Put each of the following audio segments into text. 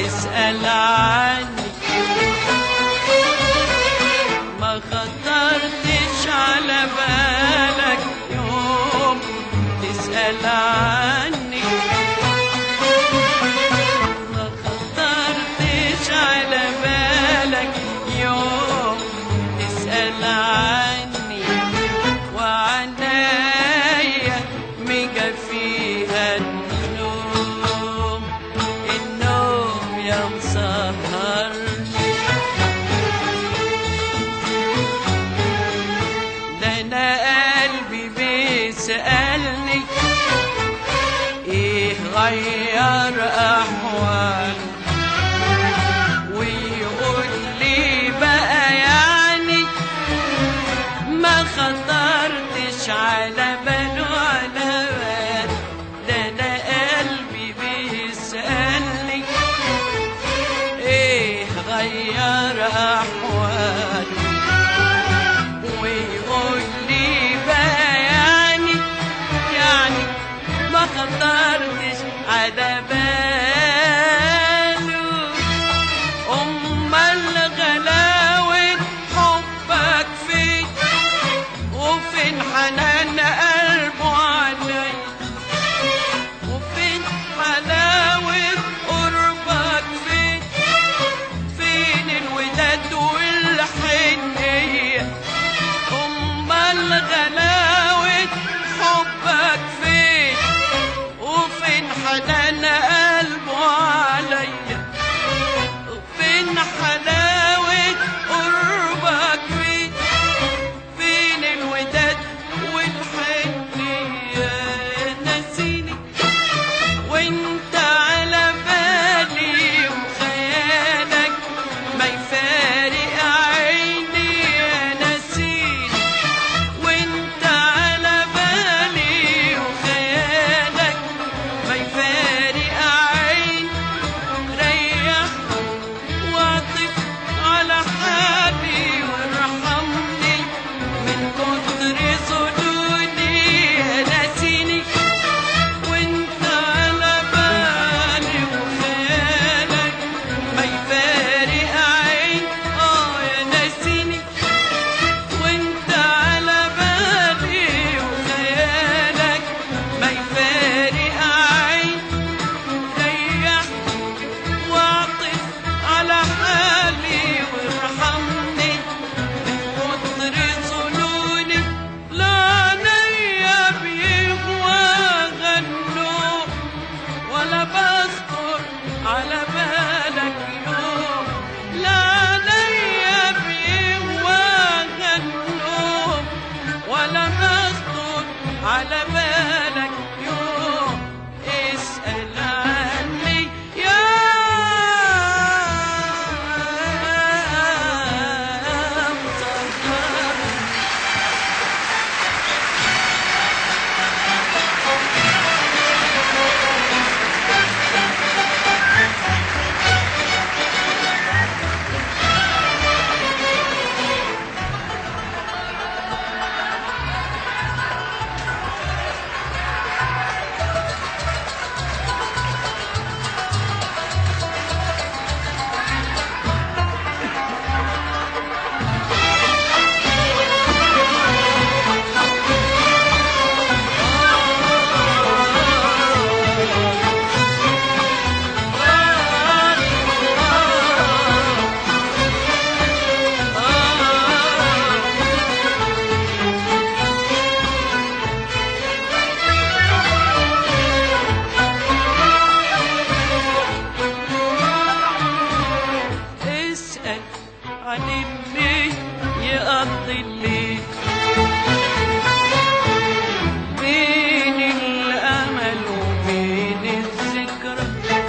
تسأل عني ما خطرتش على بالك يوم تسأل عني ما خطرتش على بالك يوم تسأل عني وعنايا ميجا فيها النوم النوم يا مسهرني ده انا قلبي بيسألني ايه غير احواله ويقول لي بقى يعني ما خطرتش على باله على بال ده انا قلبي بيسألني ايه غير احواله ويقول لي بقى يعني يعني ما خطرتش على باله امال غلاوة حبك فين وفين حنان قلبه علي وفين حلاوة قربك فين فين الوداد والحنية أمال غلاوة حبك فين وفين حنان قلبه عليا وفين حلاوة قربك فين فين الوداد والحنية نسيني وانت على بالي وخيالك ما يفارق عيني يا نسيني وانت على بالي وخيالك ما يفارق عيني ريح واعطف على حالي وارحمني من كتر ظنوني يا ناسيني وانت على بالي وخيالك ما يفارق عين اه يا ناسيني وانت على بالي وخيالك ما يفارق عين ريح واعطف على حالي وارحمني من كتر ظنوني لا نيا بيهوى غنوا ولا بذكر على بالك يوم لا نيا بيهوى غنوا ولا بذكر على بالك يوم اسأل عني يا مسهر اسأل عن اللي يقضي الليل بين الأمل وبين الذكرى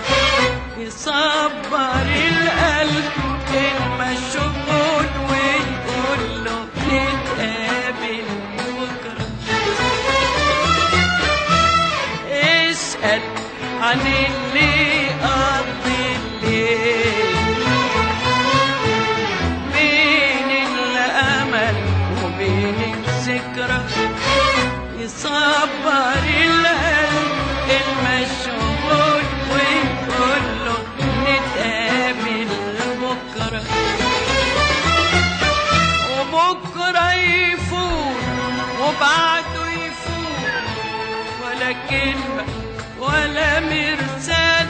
يصبر القلب المشغول ويقول له نتقابل بكرة اسأل عن اللي قضي الليل بين الأمل وبين الذكرى ولا كلمة ولا مرسال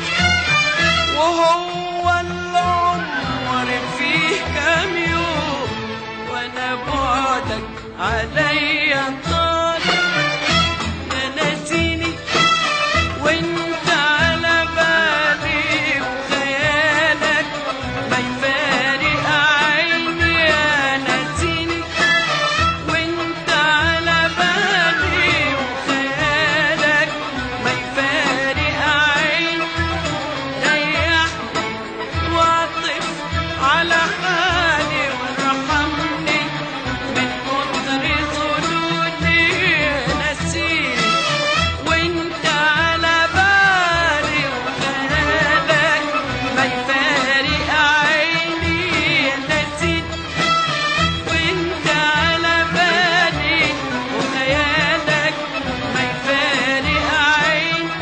وهو العمر فيه كام يوم وانا بعدك عليا طال يا ناسيني وانت على بالي وخيالك ما يفارق عيني يا ناسيني وانت على بالي وخيالك ما يفارق عيني ريحني واعطف على حالي وارحمني من كتر ظنوني نسيني وانت على بالي وخيالك ما يفارق عيني نسيني وانت على بالي وخيالك ما يفارق عيني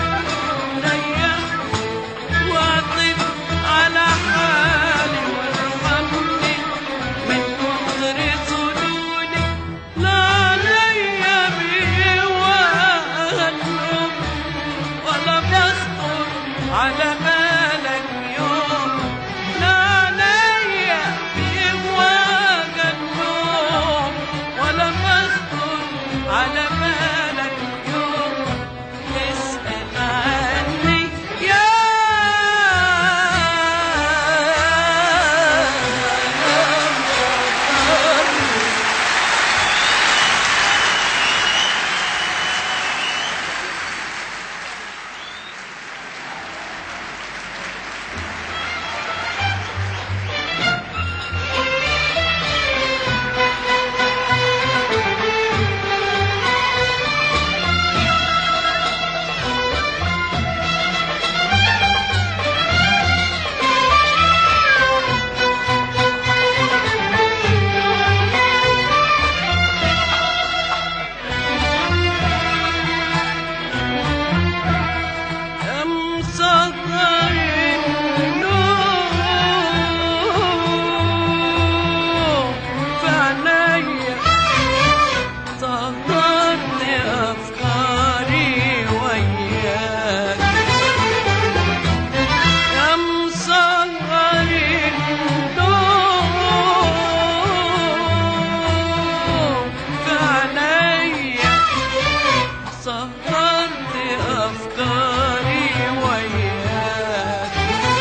ريحني واعطف على حالي وارحمني من كتر ظنوني لا عليا بيه وهنوم ولا بخطر على بالك يوم لا عليا بيه وهنوم ولا بخطر على بالك يوم اسأل عني يا أم صدر النور في عينيا صدرت أفكاري وياك أم صدر النور في عينيا سهرت أفكاري وياك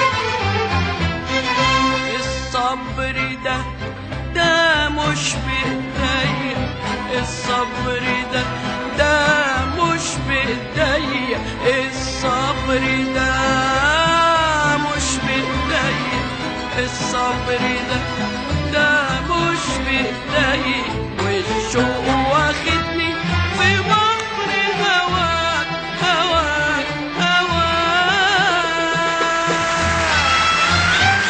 الصبر ده ده مش بإيديا الصبر ده ده مش بإيديا الصبر ده مش بإيديا الصبر ده ده مش بإيديا والشوق واخدني في بحر هواك هواك هواك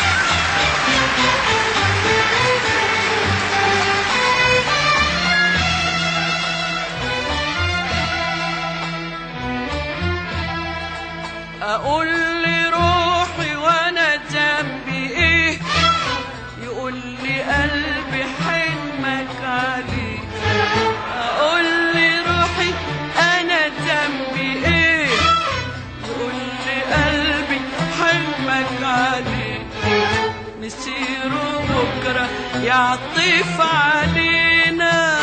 اقول لروحي وانا ذنبي ايه يقول لي قلبي حلمك عليه اقول لروحي انا ذنبي ايه يقول لي قلبي حلمك عليه نسيره بكره يعطف علينا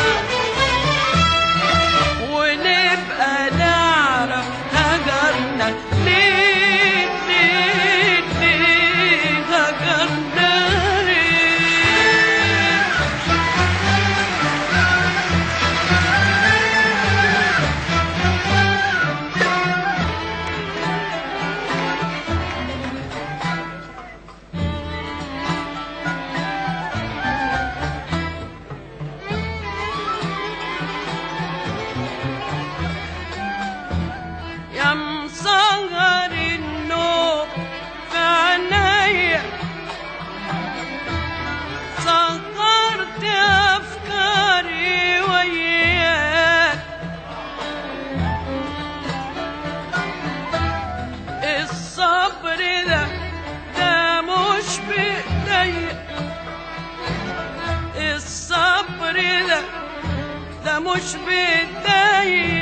ونبقى نعرف هجرنا ليه ليه ليه هجرنا ليه يا مسهر النوم في عينيا سهرت افكاري وياك الصبر ده ده مش بايديا الصبر ده ده مش بايديا